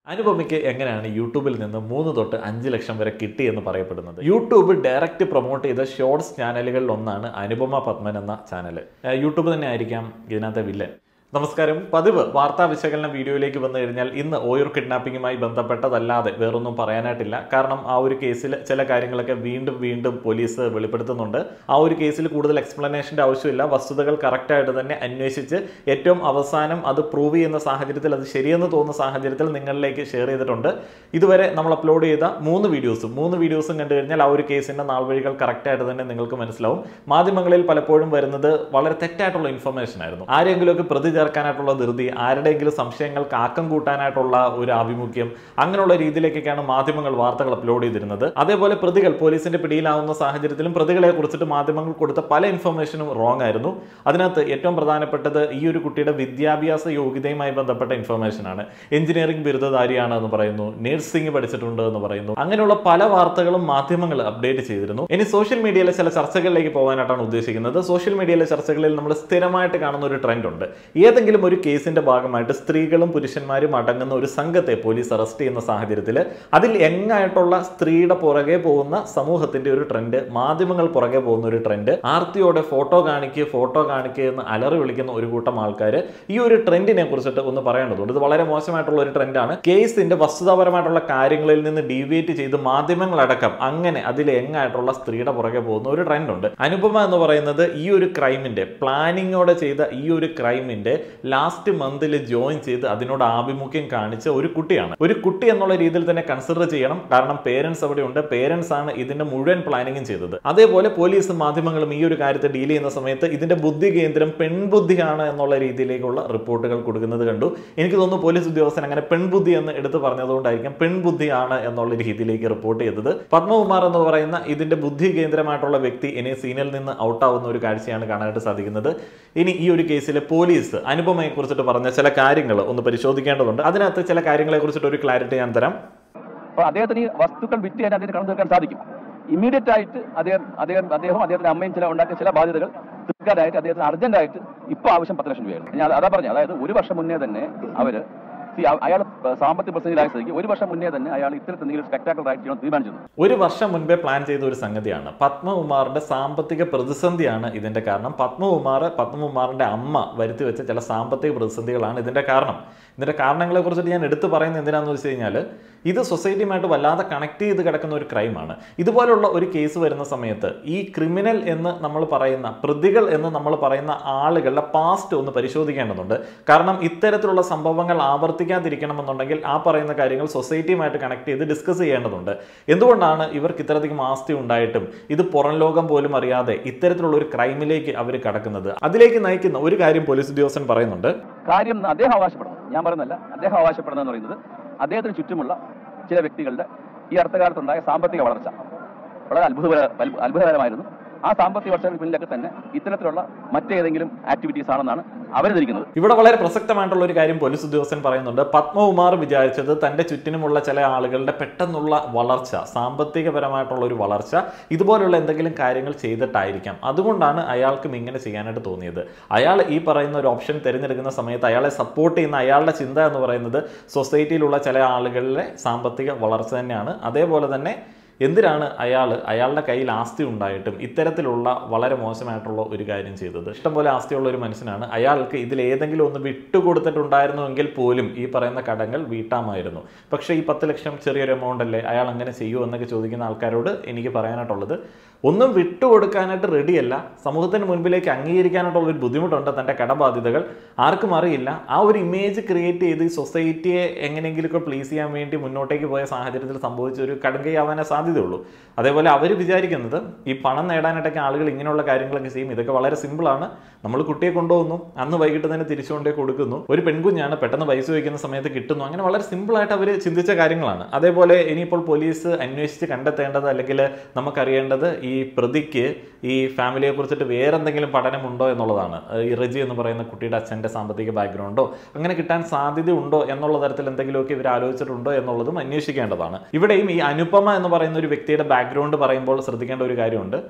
അനുപമയ്ക്ക് എങ്ങനെയാണ് യൂട്യൂബിൽ നിന്ന് മൂന്ന് തൊട്ട് അഞ്ച് ലക്ഷം വരെ കിട്ടിയെന്ന് പറയപ്പെടുന്നത് യൂട്യൂബ് ഡയറക്റ്റ് പ്രൊമോട്ട് ചെയ്ത ഷോർട്സ് ചാനലുകളിൽ ഒന്നാണ് അനുപമ പത്മൻ എന്ന ചാനൽ യൂട്യൂബ് തന്നെ ആയിരിക്കാം ഇതിനകത്തെ വില്ലൻ നമസ്കാരം പതിവ് വാർത്താ വിശകലന വീഡിയോയിലേക്ക് വന്നു കഴിഞ്ഞാൽ ഇന്ന് ഓയൂർ കിഡ്നാപ്പിങ്ങുമായി ബന്ധപ്പെട്ടതല്ലാതെ വേറൊന്നും പറയാനായിട്ടില്ല കാരണം ആ ഒരു കേസിൽ ചില കാര്യങ്ങളൊക്കെ വീണ്ടും വീണ്ടും പോലീസ് വെളിപ്പെടുത്തുന്നുണ്ട് ആ ഒരു കേസിൽ കൂടുതൽ എക്സ്പ്ലനേഷൻ്റെ ആവശ്യമില്ല വസ്തുതകൾ കറക്റ്റായിട്ട് തന്നെ അന്വേഷിച്ച് ഏറ്റവും അവസാനം അത് പ്രൂവ് ചെയ്യുന്ന സാഹചര്യത്തിൽ അത് ശരിയെന്ന് തോന്നുന്ന സാഹചര്യത്തിൽ നിങ്ങളിലേക്ക് ഷെയർ ചെയ്തിട്ടുണ്ട് ഇതുവരെ നമ്മൾ അപ്ലോഡ് ചെയ്ത മൂന്ന് വീഡിയോസും മൂന്ന് വീഡിയോസും കണ്ടു കഴിഞ്ഞാൽ ആ ഒരു കേസിന്റെ നാൾവഴികൾ കറക്റ്റായിട്ട് തന്നെ നിങ്ങൾക്ക് മനസ്സിലാവും മാധ്യമങ്ങളിൽ പലപ്പോഴും വരുന്നത് വളരെ തെറ്റായിട്ടുള്ള ഇൻഫർമേഷൻ ആയിരുന്നു ആരെങ്കിലുമൊക്കെ പ്രതി ചേർക്കാനായിട്ടുള്ള ധൃതി ആരുടെയെങ്കിലും സംശയങ്ങൾക്ക് ആക്കം കൂട്ടാനായിട്ടുള്ള ഒരു ആഭിമുഖ്യം അങ്ങനെയുള്ള രീതിയിലേക്കൊക്കെയാണ് മാധ്യമങ്ങൾ വാർത്തകൾ അപ്ലോഡ് ചെയ്തിരുന്നത് അതേപോലെ പ്രതികൾ പോലീസിന്റെ പിടിയിലാവുന്ന സാഹചര്യത്തിലും പ്രതികളെ കുറിച്ചിട്ട് മാധ്യമങ്ങൾ കൊടുത്ത പല ഇൻഫർമേഷനും റോങ് ആയിരുന്നു അതിനകത്ത് ഏറ്റവും പ്രധാനപ്പെട്ടത് ഈ ഒരു കുട്ടിയുടെ വിദ്യാഭ്യാസ യോഗ്യതയുമായി ബന്ധപ്പെട്ട ഇൻഫർമേഷൻ ആണ് എഞ്ചിനീയറിംഗ് ബിരുദധാരിയാണ് എന്ന് പറയുന്നു നഴ്സിംഗ് പഠിച്ചിട്ടുണ്ട് എന്ന് പറയുന്നു അങ്ങനെയുള്ള പല വാർത്തകളും മാധ്യമങ്ങൾ അപ്ഡേറ്റ് ചെയ്തിരുന്നു ഇനി സോഷ്യൽ മീഡിയയിലെ ചില ചർച്ചകളിലേക്ക് പോകാനായിട്ടാണ് ഉദ്ദേശിക്കുന്നത് സോഷ്യൽ മീഡിയയിലെ ചർച്ചകളിൽ നമ്മൾ സ്ഥിരമായിട്ട് കാണുന്ന ഒരു ട്രെൻഡ് ഉണ്ട് ഏതെങ്കിലും ഒരു കേസിന്റെ ഭാഗമായിട്ട് സ്ത്രീകളും പുരുഷന്മാരും അടങ്ങുന്ന ഒരു സംഘത്തെ പോലീസ് അറസ്റ്റ് ചെയ്യുന്ന സാഹചര്യത്തിൽ അതിൽ യങ്ങായിട്ടുള്ള സ്ത്രീയുടെ പുറകെ പോകുന്ന സമൂഹത്തിന്റെ ഒരു ട്രെൻഡ് മാധ്യമങ്ങൾ പുറകെ പോകുന്ന ഒരു ട്രെൻഡ് ആർത്തിയോടെ ഫോട്ടോ കാണിക്കുക ഫോട്ടോ കാണിക്കുക എന്ന് അലറി വിളിക്കുന്ന ഒരു കൂട്ടം ആൾക്കാർ ഈ ഒരു ട്രെൻഡിനെ കുറിച്ചിട്ട് ഒന്ന് പറയേണ്ടതുണ്ട് ഇത് വളരെ മോശമായിട്ടുള്ള ഒരു ട്രെൻഡാണ് കേസിന്റെ വസ്തുതാപരമായിട്ടുള്ള കാര്യങ്ങളിൽ നിന്ന് ഡീവിയേറ്റ് ചെയ്ത് മാധ്യമങ്ങളടക്കം അങ്ങനെ അതിൽ യങ്ങായിട്ടുള്ള സ്ത്രീയുടെ പുറകെ പോകുന്ന ഒരു ട്രെൻഡ് ഉണ്ട് അനുപമ എന്ന് പറയുന്നത് ഈ ഒരു ക്രൈമിന്റെ പ്ലാനിങ്ങോടെ ചെയ്ത ഈ ഒരു ക്രൈമിന്റെ ലാസ്റ്റ് മന്തിൽ ജോയിൻ ചെയ്ത് അതിനോട് ആഭിമുഖ്യം കാണിച്ച ഒരു കുട്ടിയാണ് ഒരു കുട്ടി എന്നുള്ള രീതിയിൽ തന്നെ കൺസിഡർ ചെയ്യണം കാരണം പേരൻസ് അവിടെ ഉണ്ട് പേരൻസ് ആണ് ഇതിന്റെ മുഴുവൻ പ്ലാനിങ്ങും ചെയ്തത് അതേപോലെ പോലീസും മാധ്യമങ്ങളും ഈ ഒരു കാര്യത്തെ ഡീൽ ചെയ്യുന്ന സമയത്ത് ഇതിന്റെ ബുദ്ധി കേന്ദ്രം പെൺബുദ്ധിയാണ് എന്നുള്ള രീതിയിലേക്കുള്ള റിപ്പോർട്ടുകൾ കൊടുക്കുന്നത് കണ്ടു എനിക്ക് തോന്നുന്നു പോലീസ് ഉദ്യോഗസ്ഥൻ അങ്ങനെ പെൺബുദ്ധി എന്ന് എടുത്തു പറഞ്ഞതുകൊണ്ടായിരിക്കും പെൺബുദ്ധിയാണ് എന്നുള്ള രീതിയിലേക്ക് റിപ്പോർട്ട് ചെയ്തത് പത്മകുമാർ എന്ന് പറയുന്ന ഇതിന്റെ ബുദ്ധി കേന്ദ്രമായിട്ടുള്ള വ്യക്തി ഇനി സീനിൽ നിന്ന് ഔട്ടാവുന്ന ഒരു കാഴ്ചയാണ് കാണാനായിട്ട് സാധിക്കുന്നത് ഇനി ഈ ഒരു കേസിലെ പോലീസ് അനുപമയെ കുറിച്ചിട്ട് പറഞ്ഞ ചില കാര്യങ്ങൾ ഒന്ന് പരിശോധിക്കേണ്ടതുണ്ട് അതിനകത്ത് ചില കാര്യങ്ങളെ കുറിച്ചിട്ട് ഒരു ക്ലാരിറ്റി ഞാൻ തരാം അപ്പോൾ അദ്ദേഹത്തിന് ഈ വസ്തുക്കൾ വിറ്റ് കഴിഞ്ഞാൽ അദ്ദേഹത്തിന് കടന്നു തീർക്കാൻ സാധിക്കും ഇമ്മീഡിയറ്റ് ആയിട്ട് അദ്ദേഹം അദ്ദേഹം അദ്ദേഹം അദ്ദേഹത്തിന്റെ അമ്മയും ചില ഉണ്ടാക്കിയ ചില ബാധ്യതകൾ തീർക്കാനായിട്ട് അദ്ദേഹത്തിന് അർജന്റ് ആയിട്ട് ഇപ്പോൾ ആവശ്യം പത്ത് ലക്ഷം രൂപയാണ് ഞാൻ അതാ പറഞ്ഞു അതായത് ഒരു വർഷം മുന്നേ തന്നെ അവര് അയാൾ സാമ്പത്തിക പ്രതിസന്ധിയിലായ സ്ഥിതിക്ക് ഒരു വർഷം മുന്നേ തന്നെ അയാൾ ഇത്തരത്തിൽ എന്തെങ്കിലും സ്പെക്ടാക്കൽ ആയിട്ട് ചെയ്യണം തീരുമാനിച്ചിരുന്നു ഒരു വർഷം മുൻപേ പ്ലാൻ ചെയ്ത ഒരു സംഗതിയാണ് പത്മകുമാറിന്റെ സാമ്പത്തിക പ്രതിസന്ധിയാണ് ഇതിന്റെ കാരണം പത്മകുമാർ പത്മകുമാറിന്റെ അമ്മ വരുത്തി വെച്ച ചില സാമ്പത്തിക പ്രതിസന്ധികളാണ് ഇതിന്റെ കാരണം ഇതിന്റെ കാരണങ്ങളെ കുറിച്ചിട്ട് ഞാൻ എടുത്തു പറയുന്നത് എന്തിനാന്ന് വെച്ച് കഴിഞ്ഞാൽ ഇത് സൊസൈറ്റിയുമായിട്ട് വല്ലാതെ കണക്ട് ചെയ്ത് കിടക്കുന്ന ഒരു ക്രൈമാണ് ഇതുപോലുള്ള ഒരു കേസ് വരുന്ന സമയത്ത് ഈ ക്രിമിനൽ എന്ന് നമ്മൾ പറയുന്ന പ്രതികൾ എന്ന് നമ്മൾ പറയുന്ന ആളുകളുടെ പാസ്റ്റ് ഒന്ന് പരിശോധിക്കേണ്ടതുണ്ട് കാരണം ഇത്തരത്തിലുള്ള സംഭവങ്ങൾ ആവർത്തിക്കാതിരിക്കണമെന്നുണ്ടെങ്കിൽ ആ പറയുന്ന കാര്യങ്ങൾ സൊസൈറ്റിയുമായിട്ട് കണക്ട് ചെയ്ത് ഡിസ്കസ് ചെയ്യേണ്ടതുണ്ട് എന്തുകൊണ്ടാണ് ഇവർക്ക് ഇത്രയധികം ആസ്തി ഉണ്ടായിട്ടും ഇത് പുറം ലോകം പോലും അറിയാതെ ഇത്തരത്തിലുള്ള ഒരു ക്രൈമിലേക്ക് അവർ കടക്കുന്നത് അതിലേക്ക് നയിക്കുന്ന ഒരു കാര്യം പോലീസ് ഉദ്യോഗസ്ഥൻ പറയുന്നുണ്ട് കാര്യം അദ്ദേഹം അവകാശപ്പെടുന്നു ഞാൻ പറയുന്നല്ല അദ്ദേഹം അവകാശപ്പെടുന്നതെന്ന് പറയുന്നത് അദ്ദേഹത്തിന് ചുറ്റുമുള്ള ചില വ്യക്തികളുടെ ഈ അടുത്തകാലത്തുണ്ടായ സാമ്പത്തിക വളർച്ച വളരെ അത്ഭുതകര അത്ഭുതകരമായിരുന്നു ആ സാമ്പത്തിക വർഷങ്ങൾക്ക് പിന്നിലൊക്കെ തന്നെ ഇത്തരത്തിലുള്ള മറ്റേതെങ്കിലും ആക്ടിവിറ്റീസ് ആണെന്നാണ് അവർ ധരിക്കുന്നത് ഇവിടെ വളരെ പ്രസക്തമായിട്ടുള്ള ഒരു കാര്യം പോലീസ് ഉദ്യോഗസ്ഥൻ പറയുന്നുണ്ട് പത്മകുമാർ വിചാരിച്ചത് തന്റെ ചുറ്റിനുമുള്ള ചില ആളുകളുടെ പെട്ടെന്നുള്ള വളർച്ച സാമ്പത്തികപരമായിട്ടുള്ള ഒരു വളർച്ച ഇതുപോലുള്ള എന്തെങ്കിലും കാര്യങ്ങൾ ചെയ്തിട്ടായിരിക്കാം അതുകൊണ്ടാണ് അയാൾക്കും ഇങ്ങനെ ചെയ്യാനായിട്ട് തോന്നിയത് അയാൾ ഈ പറയുന്ന ഒരു ഓപ്ഷൻ തിരഞ്ഞെടുക്കുന്ന സമയത്ത് അയാളെ സപ്പോർട്ട് ചെയ്യുന്ന അയാളുടെ ചിന്ത എന്ന് പറയുന്നത് സൊസൈറ്റിയിലുള്ള ചില ആളുകളുടെ സാമ്പത്തിക വളർച്ച തന്നെയാണ് അതേപോലെ തന്നെ എന്തിനാണ് അയാൾ അയാളുടെ കയ്യിൽ ആസ്തി ഉണ്ടായിട്ടും ഇത്തരത്തിലുള്ള വളരെ മോശമായിട്ടുള്ള ഒരു കാര്യം ചെയ്തത് ഇഷ്ടംപോലെ ആസ്തിയുള്ള ഒരു മനുഷ്യനാണ് അയാൾക്ക് ഇതിൽ ഏതെങ്കിലും ഒന്ന് വിട്ടുകൊടുത്തിട്ടുണ്ടായിരുന്നുവെങ്കിൽ പോലും ഈ പറയുന്ന കടങ്ങൾ വീട്ടാമായിരുന്നു പക്ഷേ ഈ പത്ത് ലക്ഷം ചെറിയൊരു എമൗണ്ട് അല്ലേ അയാൾ അങ്ങനെ ചെയ്യുമോ എന്നൊക്കെ ചോദിക്കുന്ന ആൾക്കാരോട് എനിക്ക് പറയാനായിട്ടുള്ളത് ഒന്നും വിട്ടുകൊടുക്കാനായിട്ട് റെഡിയല്ല സമൂഹത്തിന് മുൻപിലേക്ക് അംഗീകരിക്കാനായിട്ടുള്ള ഒരു ബുദ്ധിമുട്ടുണ്ട് തൻ്റെ കടബാധ്യതകൾ ആർക്കും അറിയില്ല ആ ഒരു ഇമേജ് ക്രിയേറ്റ് ചെയ്ത് ഈ സൊസൈറ്റിയെ എങ്ങനെയെങ്കിലുമൊക്കെ പ്ലീസ് ചെയ്യാൻ വേണ്ടി മുന്നോട്ടേക്ക് പോയ സാഹചര്യത്തിൽ സംഭവിച്ച ഒരു കടുങ്കയാവാനേ സാധ്യതയുള്ളൂ അതേപോലെ അവർ വിചാരിക്കുന്നത് ഈ പണം നേടാനായിട്ടൊക്കെ ആളുകൾ ഇങ്ങനെയുള്ള കാര്യങ്ങളൊക്കെ ചെയ്യും ഇതൊക്കെ വളരെ സിമ്പിളാണ് നമ്മൾ കുട്ടിയെ കൊണ്ടുപോകുന്നു അന്ന് വൈകിട്ട് തന്നെ തിരിച്ചുകൊണ്ടേ കൊടുക്കുന്നു ഒരു പെൺകുഞ്ഞാണ് പെട്ടെന്ന് പൈസ വയ്ക്കുന്ന സമയത്ത് കിട്ടുന്നു അങ്ങനെ വളരെ സിമ്പിളായിട്ട് അവർ ചിന്തിച്ച കാര്യങ്ങളാണ് അതേപോലെ ഇനിയിപ്പോൾ പോലീസ് അന്വേഷിച്ച് കണ്ടെത്തേണ്ടത് അല്ലെങ്കിൽ നമുക്കറിയേണ്ടത് ഈ പ്രതിക്ക് ഈ ഫാമിലിയെ കുറിച്ചിട്ട് വേറെ എന്തെങ്കിലും പഠനമുണ്ടോ എന്നുള്ളതാണ് ഈ റജി എന്ന് പറയുന്ന കുട്ടിയുടെ അച്ഛൻ്റെ സാമ്പത്തിക ബാക്ക്ഗ്രൗണ്ടോ അങ്ങനെ കിട്ടാൻ സാധ്യതയുണ്ടോ എന്നുള്ള തരത്തിൽ എന്തെങ്കിലുമൊക്കെ ഇവർ ആലോചിച്ചിട്ടുണ്ടോ എന്നുള്ളതും അന്വേഷിക്കേണ്ടതാണ് ഇവിടെയും ഈ അനുപമ എന്ന് പറയുന്ന ഒരു വ്യക്തിയുടെ ബാക്ക്ഗ്രൗണ്ട് പറയുമ്പോൾ ശ്രദ്ധിക്കേണ്ട ഒരു കാര്യമുണ്ട്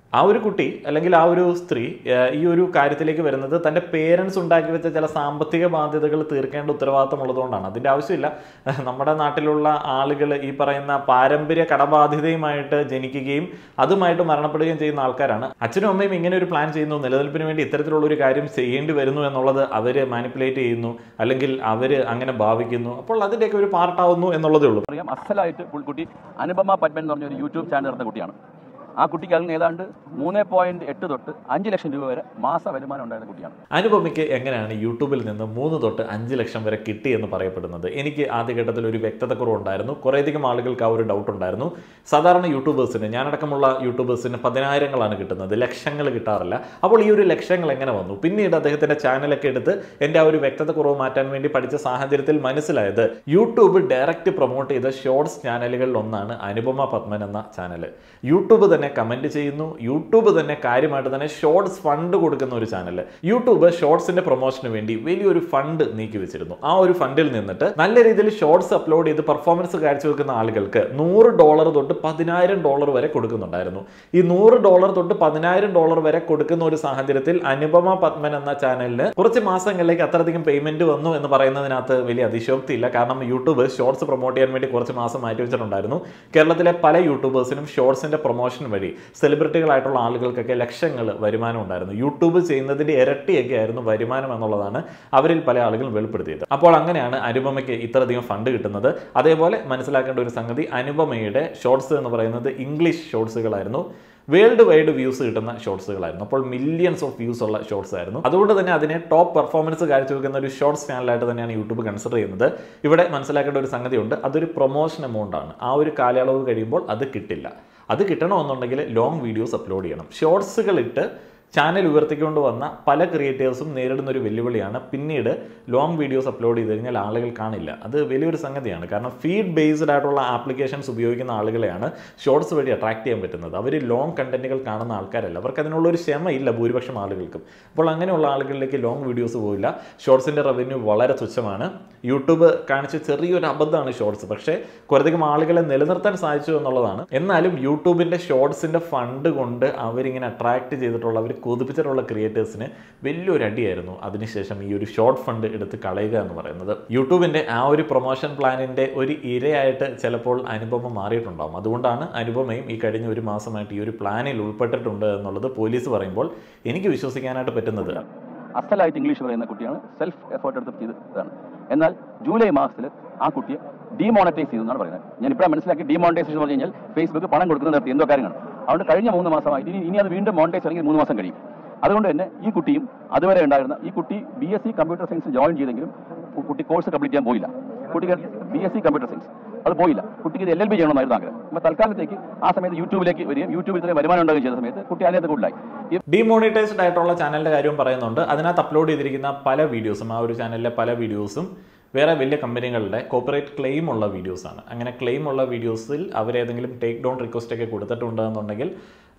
ആ ഒരു കുട്ടി അല്ലെങ്കിൽ ആ ഒരു സ്ത്രീ ഏഹ്, ഈ ഒരു കാര്യത്തിലേക്ക് വരുന്നത് തൻ്റെ പേരൻസ് ഉണ്ടാക്കി വെച്ച ചില സാമ്പത്തിക ബാധ്യതകൾ തീർക്കേണ്ട ഉത്തരവാദിത്തം ഉള്ളതുകൊണ്ടാണ് അതിൻ്റെ ആവശ്യമില്ല നമ്മുടെ നാട്ടിലുള്ള ആളുകൾ ഈ പറയുന്ന പാരമ്പര്യ കടബാധ്യതയുമായിട്ട് ജനിക്കുകയും അതുമായിട്ട് മരണപ്പെടുകയും ചെയ്യുന്ന ആൾക്കാരാണ് അച്ഛനും അമ്മയും ഇങ്ങനെ ഒരു പ്ലാൻ ചെയ്യുന്നു നിലനിൽപ്പിന് വേണ്ടി ഇത്തരത്തിലുള്ള ഒരു കാര്യം ചെയ്യേണ്ടി വരുന്നു എന്നുള്ളത് അവർ മാനിപ്പുലേറ്റ് ചെയ്യുന്നു അല്ലെങ്കിൽ അവർ അങ്ങനെ ഭാവിക്കുന്നു അപ്പോൾ അതിൻ്റെയൊക്കെ ഒരു പാർട്ടാവുന്നു എന്നുള്ളതേ ഉള്ളൂ അറിയാം അസലായിട്ട് പുൾക്കുട്ടി അനുപമ പത്മൻ എന്ന് പറഞ്ഞ ഒരു യൂട്യൂബ് ചാനൽ നടന്ന കുട്ടിയാണ് ആ കുട്ടിക്ക് അതിന് ഏതാണ്ട് മൂന്ന് പോയിന്റ് എട്ട് തൊട്ട് അഞ്ച് ലക്ഷം രൂപ വരെ മാസ വരുമാനം ഉണ്ടായിരുന്ന കുട്ടിയാണ് അനുപമയ്ക്ക് എങ്ങനെയാണ് യൂട്യൂബിൽ നിന്ന് മൂന്ന് തൊട്ട് അഞ്ച് ലക്ഷം വരെ കിട്ടി എന്ന് പറയപ്പെടുന്നത് എനിക്ക് ആദ്യഘട്ടത്തിൽ ഒരു വ്യക്തതക്കുറവുണ്ടായിരുന്നു കുറേയധികം ആളുകൾക്ക് ആ ഒരു ഡൗട്ട് ഉണ്ടായിരുന്നു സാധാരണ യൂട്യൂബേഴ്സിന് ഞാനടക്കമുള്ള യൂട്യൂബേഴ്സിന് പതിനായിരങ്ങളാണ് കിട്ടുന്നത് ലക്ഷങ്ങൾ കിട്ടാറില്ല അപ്പോൾ ഈ ഒരു ലക്ഷങ്ങൾ എങ്ങനെ വന്നു പിന്നീട് അദ്ദേഹത്തിന്റെ ചാനലൊക്കെ എടുത്ത് എൻ്റെ ആ ഒരു വ്യക്തതക്കുറവ് മാറ്റാൻ വേണ്ടി പഠിച്ച സാഹചര്യത്തിൽ മനസ്സിലായത് യൂട്യൂബ് ഡയറക്റ്റ് പ്രൊമോട്ട് ചെയ്ത ഷോർട്സ് ചാനലുകളിൽ ഒന്നാണ് അനുപമ പത്മൻ എന്ന ചാനൽ യൂട്യൂബ് തന്നെ കമന്റ് ചെയ്യുന്നു യൂട്യൂബ് തന്നെ കാര്യമായിട്ട് തന്നെ ഷോർട്സ് ഫണ്ട് കൊടുക്കുന്ന ഒരു ചാനൽ യൂട്യൂബ് ഷോർട്സിന്റെ പ്രൊമോഷന് വേണ്ടി വലിയൊരു ഫണ്ട് നീക്കി വെച്ചിരുന്നു ആ ഒരു ഫണ്ടിൽ നിന്നിട്ട് നല്ല രീതിയിൽ ഷോർട്സ് അപ്ലോഡ് ചെയ്ത് പെർഫോമൻസ് കാഴ്ചവെക്കുന്ന ആളുകൾക്ക് നൂറ് ഡോളർ തൊട്ട് പതിനായിരം ഡോളർ വരെ കൊടുക്കുന്നുണ്ടായിരുന്നു ഈ നൂറ് ഡോളർ തൊട്ട് പതിനായിരം ഡോളർ വരെ കൊടുക്കുന്ന ഒരു സാഹചര്യത്തിൽ അനുപമ പത്മൻ എന്ന ചാനലിന് കുറച്ച് മാസങ്ങളിലേക്ക് അത്രയധികം പേയ്മെന്റ് വന്നു എന്ന് പറയുന്നതിനകത്ത് വലിയ അതിശോക്തിയില്ല കാരണം യൂട്യൂബ് ഷോർട്സ് പ്രൊമോട്ട് ചെയ്യാൻ വേണ്ടി കുറച്ച് മാസം മാറ്റി വെച്ചിട്ടുണ്ടായിരുന്നു കേരളത്തിലെ പല യൂട്യൂബേഴ്സിനും ഷോർട്സിന്റെ പ്രൊമോഷൻ വഴി സെലിബ്രിറ്റികളായിട്ടുള്ള ആളുകൾക്കൊക്കെ ലക്ഷങ്ങൾ വരുമാനം ഉണ്ടായിരുന്നു യൂട്യൂബ് ചെയ്യുന്നതിന്റെ ഇരട്ടിയൊക്കെ ആയിരുന്നു വരുമാനം എന്നുള്ളതാണ് അവരിൽ പല ആളുകളും വെളിപ്പെടുത്തിയത് അപ്പോൾ അങ്ങനെയാണ് അനുപമയ്ക്ക് ഇത്രയധികം ഫണ്ട് കിട്ടുന്നത് അതേപോലെ മനസ്സിലാക്കേണ്ട ഒരു സംഗതി അനുപമയുടെ ഷോർട്സ് എന്ന് പറയുന്നത് ഇംഗ്ലീഷ് ഷോർട്സുകളായിരുന്നു വേൾഡ് വൈഡ് വ്യൂസ് കിട്ടുന്ന ഷോർട്സുകളായിരുന്നു അപ്പോൾ മില്യൺസ് ഓഫ് വ്യൂസ് ഉള്ള ഷോർട്സ് ആയിരുന്നു അതുകൊണ്ട് തന്നെ അതിനെ ടോപ്പ് പെർഫോമൻസ് കാഴ്ചവെക്കുന്ന ഒരു ഷോർട്സ് ചാനലായിട്ട് തന്നെയാണ് യൂട്യൂബ് കൺസിഡർ ചെയ്യുന്നത് ഇവിടെ മനസ്സിലാക്കേണ്ട ഒരു സംഗതിയുണ്ട് അതൊരു പ്രൊമോഷൻ എമൗണ്ട് ആണ് ആ ഒരു കാലയളവ് കഴിയുമ്പോൾ അത് കിട്ടില്ല അത് കിട്ടണമെന്നുണ്ടെങ്കിൽ ലോങ് വീഡിയോസ് അപ്ലോഡ് ചെയ്യണം ഷോർട്സുകൾ ഇട്ട് ചാനൽ ഉയർത്തിക്കൊണ്ട് വന്ന പല ക്രിയേറ്റേഴ്സും നേരിടുന്ന ഒരു വെല്ലുവിളിയാണ് പിന്നീട് ലോങ് വീഡിയോസ് അപ്ലോഡ് ചെയ്ത് കഴിഞ്ഞാൽ ആളുകൾ കാണില്ല അത് വലിയൊരു സംഗതിയാണ് കാരണം ഫീഡ് ബേസ്ഡ് ആയിട്ടുള്ള ആപ്ലിക്കേഷൻസ് ഉപയോഗിക്കുന്ന ആളുകളെയാണ് ഷോർട്സ് വഴി അട്രാക്ട് ചെയ്യാൻ പറ്റുന്നത് അവർ ലോങ് കണ്ടന്റുകൾ കാണുന്ന ആൾക്കാരല്ല അവർക്ക് അതിനുള്ള ഒരു ക്ഷമയില്ല ഭൂരിപക്ഷം ആളുകൾക്കും അപ്പോൾ അങ്ങനെയുള്ള ആളുകളിലേക്ക് ലോങ് വീഡിയോസ് പോയില്ല ഷോർട്സിൻ്റെ റവന്യൂ വളരെ തുച്ഛമാണ് യൂട്യൂബ് കാണിച്ച ചെറിയൊരു അബദ്ധമാണ് ഷോർട്സ് പക്ഷേ കുറേയധികം ആളുകളെ നിലനിർത്താൻ സാധിച്ചു എന്നുള്ളതാണ് എന്നാലും യൂട്യൂബിൻ്റെ ഷോർട്സിൻ്റെ ഫണ്ട് കൊണ്ട് അവരിങ്ങനെ അട്രാക്ട് ചെയ്തിട്ടുള്ള അവർ കൊതിപ്പിച്ചിട്ടുള്ള ക്രിയേറ്റേഴ്സിന് വലിയൊരു അടിയായിരുന്നു അതിനുശേഷം ഈ ഒരു ഷോർട്ട് ഫണ്ട് എടുത്ത് കളയുക എന്ന് പറയുന്നത് യൂട്യൂബിൻ്റെ ആ ഒരു പ്രൊമോഷൻ പ്ലാനിൻ്റെ ഒരു ഇരയായിട്ട് ചിലപ്പോൾ അനുപമ മാറിയിട്ടുണ്ടാകും അതുകൊണ്ടാണ് അനുപമയും ഈ കഴിഞ്ഞ ഒരു മാസമായിട്ട് ഈ ഒരു പ്ലാനിൽ ഉൾപ്പെട്ടിട്ടുണ്ട് എന്നുള്ളത് പോലീസ് പറയുമ്പോൾ എനിക്ക് വിശ്വസിക്കാനായിട്ട് പറ്റുന്നത് അസലായിട്ട് ഇംഗ്ലീഷ് പറയുന്ന കുട്ടിയാണ് സെൽഫ് എഫേർട്ട് എടുത്ത് ചെയ്തതാണ് എന്നാൽ ജൂലൈ മാസത്തിൽ ആ കുട്ടിയെ ഡിമോണറ്റൈസ് ചെയ്തു എന്നാണ് പറയുന്നത് ഞാൻ ഇപ്പോഴാണ് മനസ്സിലാക്കി ഡിമോണറ്റൈസേഷൻ എന്ന് പറഞ്ഞു കഴിഞ്ഞാൽ ഫേസ്ബുക്ക് പണം കൊടുക്കുന്നത് നിർത്തി എന്തോ കാര്യമാണ് അതുകൊണ്ട് കഴിഞ്ഞ മൂന്ന് മാസമായിട്ട് ഇനി ഇനി അത് വീണ്ടും മോണിറ്റൈസ് അല്ലെങ്കിൽ മൂന്ന് മാസം കഴിയും അതുകൊണ്ട് തന്നെ ഈ കുട്ടിയും അതുവരെ ഉണ്ടായിരുന്ന ഈ കുട്ടി B S C computer science join ചെയ്തെങ്കിലും കു- കുട്ടി കോഴ്സ് കംപ്ലീറ്റ് ചെയ്യാൻ പോയില്ല കുട്ടിക്ക് B S C computer science അത് പോയില്ല കുട്ടിക്ക് ഇത് എൽ എൽ ബി ചെയ്യണമെന്നായിരുന്നു ആഗ്രഹം അപ്പോൾ തൽക്കാലത്തേക്ക് ആ സമയത്ത് യൂട്യൂബിലേക്ക് വരികയും യൂട്യൂബിൽ ഇത്രയും വരുമാനം ഉണ്ടാകുകയും ചെയ്ത സമയത്ത് കുട്ടി അതിനകത്ത് കൂടുതലായി ഈ ഡിമോണിറ്റൈസ്ഡ് ആയിട്ടുള്ള ചാനലിന്റെ കാര്യവും പറയുന്നുണ്ട് അതിനകത്ത് അപ്ലോഡ് ചെയ്തിരിക്കുന്ന പല വീഡിയോസും ആ ഒരു ചാനലിലെ പല വീഡിയോസും വേറെ വലിയ കമ്പനികളുടെ കോപ്പറേറ്റ് ക്ലെയിം ഉള്ള വീഡിയോസാണ് അങ്ങനെ ക്ലെയിം ഉള്ള വീഡിയോസിൽ അവരേതെങ്കിലും ടേക്ക് ഡൗൺ റിക്വസ്റ്റ് ഒക്കെ കൊടുത്തിട്ടുണ്ട് എന്നുണ്ടെങ്കിൽ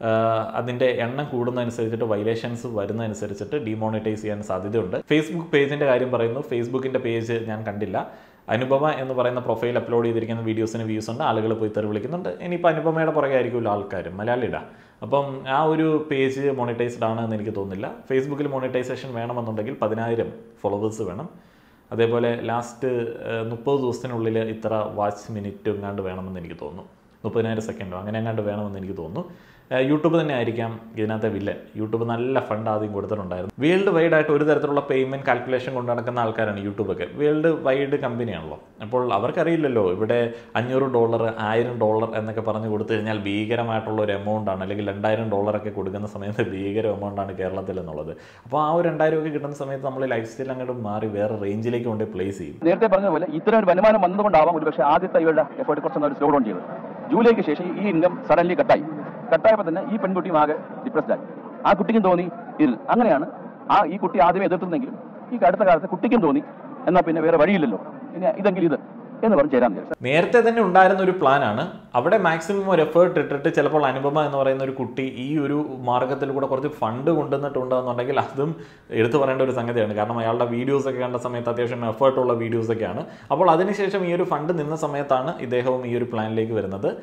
അതിൻ്റെ എണ്ണം കൂടുന്നതനുസരിച്ചിട്ട് വൈലേഷൻസ് വരുന്നതനുസരിച്ചിട്ട് ഡിമോണിറ്റൈസ് ചെയ്യാൻ സാധ്യതയുണ്ട് ഫേസ്ബുക്ക് പേജിൻ്റെ കാര്യം പറയുന്നു ഫേസ്ബുക്കിൻ്റെ പേജ് ഞാൻ കണ്ടില്ല അനുപമ എന്ന് പറയുന്ന പ്രൊഫൈൽ അപ്ലോഡ് ചെയ്തിരിക്കുന്ന വീഡിയോസിന് വ്യൂസ് ഉണ്ട് ആളുകൾ പോയി തെറി വിളിക്കുന്നുണ്ട് ഇനിയിപ്പോൾ അനുപമയുടെ പുറകെ ആയിരിക്കുമല്ലോ ആൾക്കാർ മലയാളിയുടെ അപ്പം ആ ഒരു പേജ് മോണിറ്റൈസ്ഡ് ആണ് എന്ന് എനിക്ക് തോന്നുന്നില്ല ഫേസ്ബുക്കിൽ മോണിറ്റൈസേഷൻ വേണമെന്നുണ്ടെങ്കിൽ പതിനായിരം ഫോളോവേഴ്സ് വേണം അതേപോലെ ലാസ്റ്റ് മുപ്പത് ദിവസത്തിനുള്ളിൽ ഇത്ര വാച്ച് മിനിറ്റ് എങ്ങാണ്ട് വേണമെന്ന് എനിക്ക് തോന്നുന്നു മുപ്പതിനായിരം സെക്കൻഡോ അങ്ങനെ എങ്ങാണ്ട് വേണമെന്ന് എനിക്ക് തോന്നുന്നു ഏഹ് യൂട്യൂബ് തന്നെ ആയിരിക്കാം ഇതിനകത്തെ വില്ലൻ യൂട്യൂബ് നല്ല ഫണ്ട് ആദ്യം കൊടുത്തിട്ടുണ്ടായിരുന്നു വേൾഡ് വൈഡ് ആയിട്ട് ഒരു തരത്തിലുള്ള പേയ്മെന്റ് കാൽക്കുലേഷൻ കൊണ്ട് നടക്കുന്ന ആൾക്കാരാണ് യൂട്യൂബൊക്കെ വേൾഡ് വൈഡ് കമ്പനിയാണല്ലോ അപ്പോൾ അവർക്കറിയില്ലല്ലോ ഇവിടെ അഞ്ഞൂറ് ഡോളർ ആയിരം ഡോളർ എന്നൊക്കെ പറഞ്ഞ് കൊടുത്തു കഴിഞ്ഞാൽ ഭീകരമായിട്ടുള്ള ഒരു എമൗണ്ട് ആണ് അല്ലെങ്കിൽ രണ്ടായിരം ഡോളറൊക്കെ കൊടുക്കുന്ന സമയത്ത് ഭീകര എമൗണ്ട് ആണ് കേരളത്തിൽ എന്നുള്ളത് അപ്പോൾ ആ ഒരു രണ്ടായിരം ഒക്കെ കിട്ടുന്ന സമയത്ത് നമ്മൾ ലൈഫ് സ്റ്റൈൽ അങ്ങോട്ട് മാറി വേറെ റേഞ്ചിലേക്ക് കൊണ്ട് പ്ലേസ് ചെയ്യും നേരത്തെ പറഞ്ഞതുപോലെ ഇത്തരം ഒരു വരുമാനം വന്നതുകൊണ്ടാവാം ഒരു പക്ഷേ ആദ്യത്തെ ഇവരുടെ എഫേർട്ട് കുറച്ചൊന്ന് ഒരു സ്ലോ ഡൗൺ ചെയ്തത് ജൂലൈക്ക് ശേഷം ഈ ഇൻകം സഡൻലി കട്ടായി കട്ടായപ്പോൾ തന്നെ ഈ പെൺകുട്ടിയും ആകെ ഡിപ്രസ്ഡ് ആയി ആ കുട്ടിക്കും തോന്നി ഇതിൽ അങ്ങനെയാണ് ആ ഈ കുട്ടി ആദ്യമേ എതിർത്തുന്നെങ്കിലും ഈ അടുത്ത കാലത്ത് കുട്ടിക്കും തോന്നി എന്നാൽ പിന്നെ വേറെ വഴിയില്ലല്ലോ ഇനി ഇതെങ്കിലും ഇത് എന്ന് പറഞ്ഞ് ചേരാൻ വിചാരിച്ചു നേരത്തെ തന്നെ ഉണ്ടായിരുന്ന ഒരു പ്ലാനാണ് അവിടെ മാക്സിമം ഒരു എഫേർട്ട് ഇട്ടിട്ട് ചിലപ്പോൾ അനുപമ എന്ന് പറയുന്ന ഒരു കുട്ടി ഈ ഒരു മാർഗത്തിൽ കൂടെ കുറച്ച് ഫണ്ട് കൊണ്ടുവന്നിട്ടുണ്ട് എന്നുണ്ടെങ്കിൽ അതും എടുത്തു പറയേണ്ട ഒരു സംഗതിയാണ് കാരണം അയാളുടെ വീഡിയോസ് ഒക്കെ കണ്ട സമയത്ത് അത്യാവശ്യം എഫേർട്ടുള്ള വീഡിയോസ് ഒക്കെയാണ് അപ്പോൾ അതിനുശേഷം ഈ ഒരു ഫണ്ട് നിന്ന സമയത്താണ് ഇദ്ദേഹവും ഈ ഒരു പ്ലാനിലേക്ക് വരുന്നത്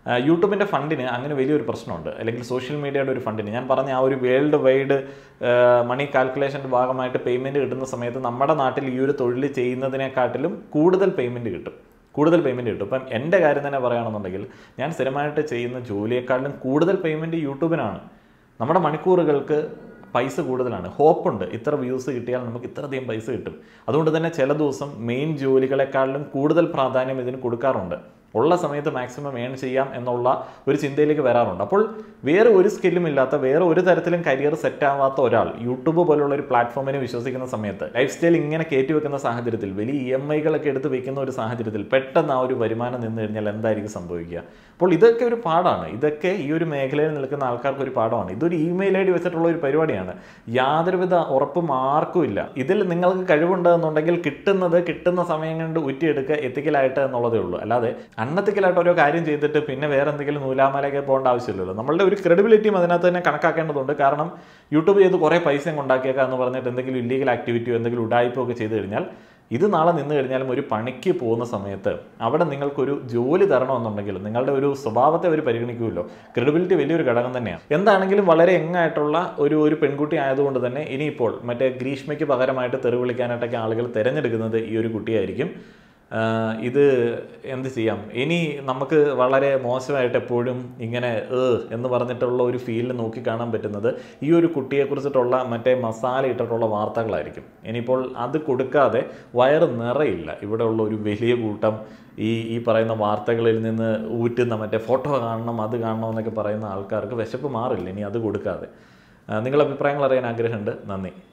ആ, യൂട്യൂബിൻ്റെ ഫണ്ടിന് അങ്ങനെ വലിയൊരു പ്രശ്നമുണ്ട് അല്ലെങ്കിൽ സോഷ്യൽ മീഡിയയുടെ ഒരു ഫണ്ടിന് ഞാൻ പറഞ്ഞ ആ ഒരു വേൾഡ് വൈഡ് മണി കാൽക്കുലേഷൻ്റെ ഭാഗമായിട്ട് പേയ്മെൻറ്റ് കിട്ടുന്ന സമയത്ത് നമ്മുടെ നാട്ടിൽ ഈ ഒരു തൊഴിൽ ചെയ്യുന്നതിനെക്കാട്ടിലും കൂടുതൽ പേയ്മെൻറ്റ് കിട്ടും കൂടുതൽ പേയ്മെൻറ്റ് കിട്ടും ഇപ്പം എൻ്റെ കാര്യം തന്നെ പറയുകയാണെന്നുണ്ടെങ്കിൽ ഞാൻ സ്ഥിരമായിട്ട് ചെയ്യുന്ന ജോലിയെക്കാളും കൂടുതൽ പേയ്മെൻറ്റ് യൂട്യൂബിനാണ് നമ്മുടെ മണിക്കൂറുകൾക്ക് പൈസ കൂടുതലാണ് ഹോപ്പുണ്ട് ഇത്ര വ്യൂസ് കിട്ടിയാൽ നമുക്ക് ഇത്രയധികം പൈസ കിട്ടും അതുകൊണ്ട് തന്നെ ചില ദിവസം മെയിൻ ജോലികളെക്കാളിലും കൂടുതൽ പ്രാധാന്യം ഇതിന് കൊടുക്കാറുണ്ട് ഉള്ള സമയത്ത് മാക്സിമം ഏൺ ചെയ്യാം എന്നുള്ള ഒരു ചിന്തയിലേക്ക് വരാറുണ്ട് അപ്പോൾ വേറെ ഒരു സ്കില്ലും ഇല്ലാത്ത വേറെ ഒരു തരത്തിലും കരിയർ സെറ്റ് ആവാത്ത ഒരാൾ യൂട്യൂബ് പോലുള്ള ഒരു പ്ലാറ്റ്ഫോമിനെ വിശ്വസിക്കുന്ന സമയത്ത് ലൈഫ് സ്റ്റൈൽ ഇങ്ങനെ കയറ്റി വെക്കുന്ന സാഹചര്യത്തിൽ വലിയ ഇ എം ഐകളൊക്കെ എടുത്ത് വെക്കുന്ന ഒരു സാഹചര്യത്തിൽ പെട്ടെന്ന് ആ ഒരു വരുമാനം നിന്ന് കഴിഞ്ഞാൽ എന്തായിരിക്കും സംഭവിക്കുക അപ്പോൾ ഇതൊക്കെ ഒരു പാടാണ് ഇതൊക്കെ ഈ ഒരു മേഖലയിൽ നിൽക്കുന്ന ആൾക്കാർക്ക് ഒരു പാഠമാണ് ഇതൊരു ഇമെയിൽ ഐ ഡി വെച്ചിട്ടുള്ള ഒരു പരിപാടിയാണ് യാതൊരുവിധ ഉറപ്പും ആർക്കും ഇല്ല ഇതിൽ നിങ്ങൾക്ക് കഴിവുണ്ട് എന്നുണ്ടെങ്കിൽ കിട്ടുന്നത് കിട്ടുന്ന സമയം കൊണ്ട് ഉറ്റിയെടുക്കുക എത്തിക്കലായിട്ട് എന്നുള്ളതേ ഉള്ളൂ അല്ലാതെ അണ്ണത്തിക്കലായിട്ട് ഓരോ കാര്യം ചെയ്തിട്ട് പിന്നെ വേറെ എന്തെങ്കിലും നൂലാമലയൊക്കെ പോകേണ്ട ആവശ്യമില്ലല്ലോ നമ്മളുടെ ഒരു ക്രെഡിബിലിറ്റിയും അതിനകത്ത് തന്നെ കണക്കാക്കേണ്ടതുണ്ട് കാരണം യൂട്യൂബ് ചെയ്ത് കുറേ പൈസയും കൊണ്ടാക്കിയേക്കാം എന്ന് പറഞ്ഞിട്ട് എന്തെങ്കിലും ഇല്ലീഗൽ ആക്ടിവിറ്റിയോ എന്തെങ്കിലും ഉടായ്പോ ഒക്കെ ചെയ്ത് കഴിഞ്ഞാൽ ഇത് നാളെ നിന്ന് കഴിഞ്ഞാലും ഒരു പണിക്ക് പോകുന്ന സമയത്ത് അവിടെ നിങ്ങൾക്കൊരു ജോലി തരണമെന്നുണ്ടെങ്കിൽ നിങ്ങളുടെ ഒരു സ്വഭാവത്തെ അവർ പരിഗണിക്കുമല്ലോ ക്രെഡിബിലിറ്റി വലിയൊരു ഘടകം തന്നെയാണ് എന്താണെങ്കിലും വളരെ എങ്ങായിട്ടുള്ള ഒരു ഒരു പെൺകുട്ടി ആയതുകൊണ്ട് തന്നെ ഇനിയിപ്പോൾ മറ്റേ ഗ്രീഷ്മയ്ക്ക് പകരമായിട്ട് തെറി വിളിക്കാനായിട്ടൊക്കെ ആളുകൾ തിരഞ്ഞെടുക്കുന്നത് ഈ ഒരു കുട്ടിയായിരിക്കും ആഹ് ഇത് എന്ത് ചെയ്യാം ഇനി നമുക്ക് വളരെ മോശമായിട്ട് എപ്പോഴും ഇങ്ങനെ ഏ എന്ന് പറഞ്ഞിട്ടുള്ള ഒരു ഫീലിൽ നോക്കി കാണാൻ പറ്റുന്നത് ഈ ഒരു കുട്ടിയെക്കുറിച്ചിട്ടുള്ള മറ്റേ മസാല ഇട്ടിട്ടുള്ള വാർത്തകളായിരിക്കും ഇനിയിപ്പോൾ അത് കൊടുക്കാതെ വയറ് നിറയില്ല ഇവിടെ ഉള്ള ഒരു വലിയ കൂട്ടം ഈ ഈ പറയുന്ന വാർത്തകളിൽ നിന്ന് ഊറ്റുന്ന മറ്റേ ഫോട്ടോ കാണണം അത് കാണണം എന്നൊക്കെ പറയുന്ന ആൾക്കാർക്ക് വിശപ്പ് മാറില്ല ഇനി അത് കൊടുക്കാതെ ആഹ് നിങ്ങളുടെ അഭിപ്രായങ്ങൾ അറിയാൻ ആഗ്രഹമുണ്ട് നന്ദി